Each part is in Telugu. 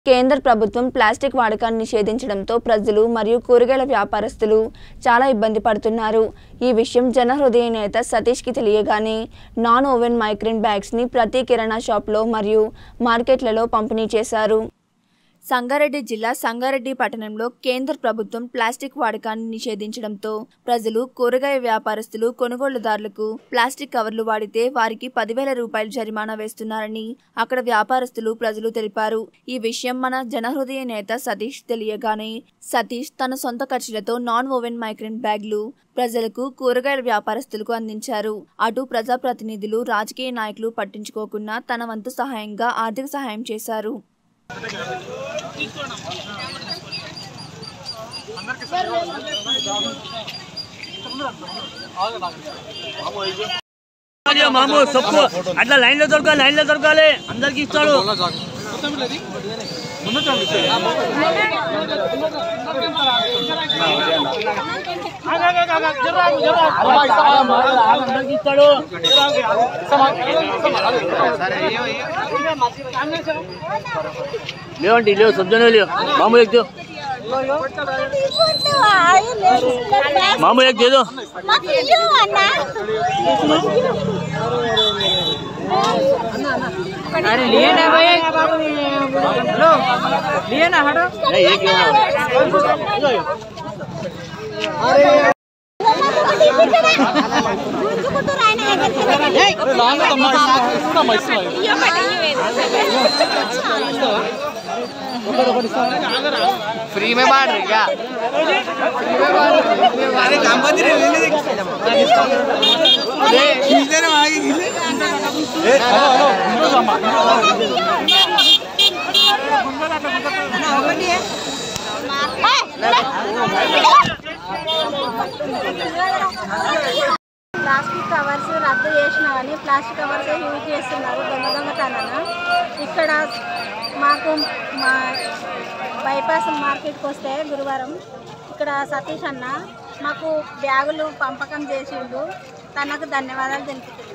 కేంద్ర ప్రభుత్వం ప్లాస్టిక్ వాడకాన్ని నిషేధించడంతో ప్రజలు మరియు కూరగాయల వ్యాపారస్తులు చాలా ఇబ్బంది పడుతున్నారు ఈ విషయం జనహృదయ నేత సతీష్కి తెలియగానే నాన్ ఓవెన్ మైక్రిన్ బ్యాగ్స్ని ప్రతి కిరాణా షాప్లో మరియు మార్కెట్లలో పంపిణీ చేశారు సంగారెడ్డి జిల్లా సంగారెడ్డి పట్టణంలో కేంద్ర ప్రభుత్వం ప్లాస్టిక్ వాడకాన్ని నిషేధించడంతో ప్రజలు కూరగాయ వ్యాపారస్తులు కొనుగోలుదారులకు ప్లాస్టిక్ కవర్లు వాడితే వారికి పదివేల రూపాయలు జరిమానా వేస్తున్నారని అక్కడ వ్యాపారస్తులు ప్రజలు తెలిపారు ఈ విషయం మన జనహృదయ నేత సతీష్ తెలియగానే సతీష్ తన సొంత ఖర్చులతో నాన్ ఓవెన్ మైక్రిన్ బ్యాగ్లు ప్రజలకు కూరగాయల వ్యాపారస్తులకు అందించారు అటు ప్రజాప్రతినిధులు రాజకీయ నాయకులు పట్టించుకోకుండా తన వంతు సహాయంగా ఆర్థిక సహాయం చేశారు అయ్యో మాము సొప్పు అట్లా లైన్ లో దొరకాలి లైన్ లో దొరకాలి అందరికి ఇస్తాడు అందరికి ఇస్తాడు లేవండి లేవు సబ్జనే లేవు మాము ఎక్కువ మాము ఎక్కువ ఏదో अरे लिए ना भाई हेलो लिए ना हटो नहीं, एक ही होना। फ्री में बांट रही क्या फ्री में बांट रही अरे काम बंद रही खींचते ना आगे खींचते ప్లాస్టిక్ కవర్స్ రద్దు చేసినామని ప్లాస్టిక్ కవర్స్ యూజ్ చేస్తున్నారు దొంగ దొంగతనాన ఇక్కడ మాకు మా బైపాస్ మార్కెట్కి వస్తే గురువారం ఇక్కడ సతీష్ అన్న మాకు బ్యాగులు పంపకం చేసిండు తనకు ధన్యవాదాలు తెలుపుతున్నాను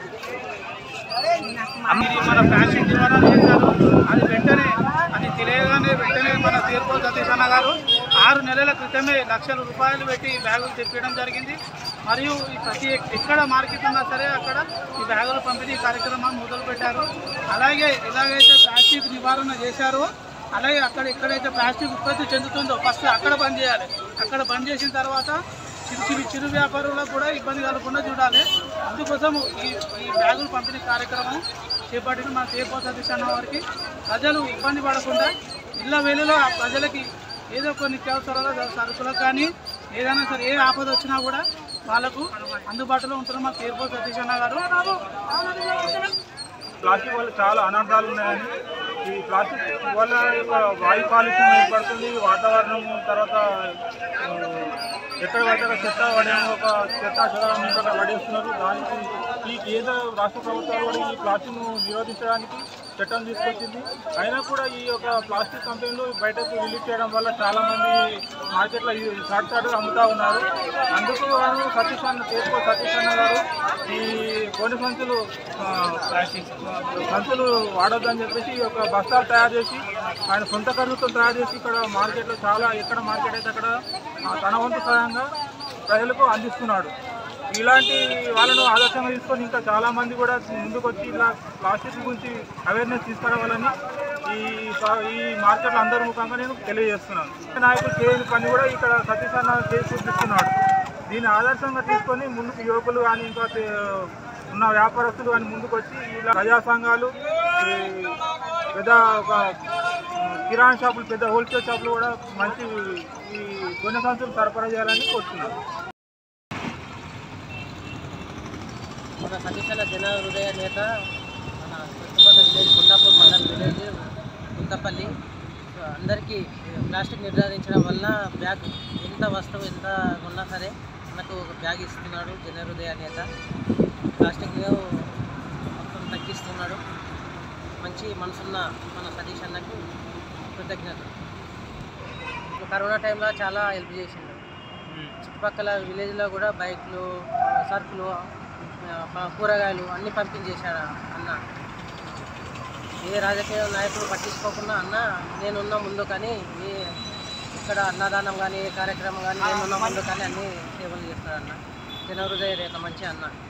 ఇది మన ప్లాస్టిక్ నివారణ చేశారు అది వెంటనే అది తెలియగానే వెంటనే మన తీర్పు సతీష్ అన్న గారు ఆరు నెలల క్రితమే లక్షల రూపాయలు పెట్టి ఈ బ్యాగులు తెప్పించడం జరిగింది మరియు ఈ ప్రతి ఎక్కడ మార్కెట్ ఉన్నా సరే అక్కడ ఈ బ్యాగుల పంపిణీ కార్యక్రమం మొదలు పెట్టారు అలాగే ఎలాగైతే ప్లాస్టిక్ నివారణ చేశారో అలాగే అక్కడ ఎక్కడైతే ప్లాస్టిక్ ఉత్పత్తి చెందుతుందో ఫస్ట్ అక్కడ బంద్ చేయాలి అక్కడ బంద్ చేసిన తర్వాత చిరు చిరు చిరు వ్యాపారులకు కూడా ఇబ్బంది కలగకుండా చూడాలి అందుకోసం ఈ ఈ బ్యాగులు పంపిణీ కార్యక్రమం చేపట్టిన మా సేఫ్ సతీష్ అన్న వారికి ప్రజలు ఇబ్బంది పడకుండా ఇళ్ళ వేళలో ఆ ప్రజలకి ఏదో కొన్ని నిత్యావసరాల సరుకులకు కానీ ఏదైనా సరే ఏ ఆపద వచ్చినా కూడా వాళ్ళకు అందుబాటులో ఉంటున్న మా సేఫ్ సతీష్ అన్న గారు ప్లాస్టిక్ వల్ల చాలా అనర్థాలు ఉన్నాయని ఈ ప్లాస్టిక్ వల్ల యొక్క వాయు కాలుష్యం ఏర్పడుతుంది వాతావరణం తర్వాత ఆ, ఎక్కడ పడితే అక్కడ చెత్త పడేయం ఒక చెత్త చెదరం ఇక్కడ పడేస్తున్నారు దానికి ఈ కేంద్ర రాష్ట్ర ప్రభుత్వాలు కూడా ఈ ప్లాస్టిక్ను నిరోధించడానికి చట్టం తీసుకొచ్చింది అయినా కూడా ఈ యొక్క ప్లాస్టిక్ కంపెనీలు బయటకు రిలీజ్ చేయడం వల్ల చాలా మంది మార్కెట్లో ఈ షార్ట్ షార్ట్గా అమ్ముతా ఉన్నారు అందుకు గాను సతీష్ అన్న చేసుకో సతీష్ అన్న గారు ఈ కొన్ని సంచులు ఆ, ప్లాస్టిక్ సంచులు వాడొద్దని చెప్పేసి ఈ యొక్క బస్తాలు తయారు చేసి ఆయన సొంత ఖర్చుతో తయారు చేసి ఇక్కడ మార్కెట్లో చాలా ఎక్కడ మార్కెట్ అయితే అక్కడ ఆ, తన వంతు సహాయంగా ప్రజలకు అందిస్తున్నాడు ఇలాంటి వాళ్ళను ఆదర్శంగా తీసుకొని ఇంకా చాలా మంది కూడా ముందుకు వచ్చి ఇలా ప్లాస్టిక్ గురించి అవేర్నెస్ తీసుకురావాలని ఈ సా- ఈ మార్కెట్లో అందరి ముఖంగా నేను తెలియజేస్తున్నాను నాయకులు చేయని పని కూడా ఇక్కడ సతీష్ అన్న చేసి చూపిస్తున్నాడు దీన్ని ఆదర్శంగా తీసుకొని ముందుకు యువకులు కానీ ఇంకా తే- ఉన్న వ్యాపారస్తులు కానీ ముందుకు వచ్చి ఇలా ప్రజా సంఘాలు ఈ పెద్ద ఒక కిరాణా షాపులు పెద్ద హోల్సేల్ షాపులు కూడా మంచి ఈ గొన్నె సంచులు సరఫరా చేయాలని కోరుతున్నాను మన సతీశాల జన హృదయ నేత మన చుట్టుపక్కల village Kondapur mandal village Guntapalli so అందరికీ ప్లాస్టిక్ నిర్ధారించడం వల్ల బ్యాగ్ ఎంత వస్తువు ఎంత ఉన్నా సరే మనకు ఒక బ్యాగ్ ఇస్తున్నాడు జన హృదయ నేత ప్లాస్టిక్ మొత్తం తగ్గిస్తున్నాడు మంచి మనసున్న మన సతీష్ అన్నకు కృతజ్ఞత కరోనా టైంలో చాలా హెల్ప్ చేసిండు చుట్టుపక్కల విలేజ్లో కూడా బైక్లు సరుకులు ఆ, కూరగాయలు అన్నీ పంపించేశాడు అన్న ఏ రాజకీయ నాయకులు పట్టించుకోకుండా అన్న నేనున్న ముందు కానీ ఏ ఇక్కడ అన్నదానం కానీ ఏ కార్యక్రమం కానీ నేనున్న ముందు కానీ అన్ని సేవలు చేస్తాడు అన్న జన హృదయ రేఖ మంచి అన్న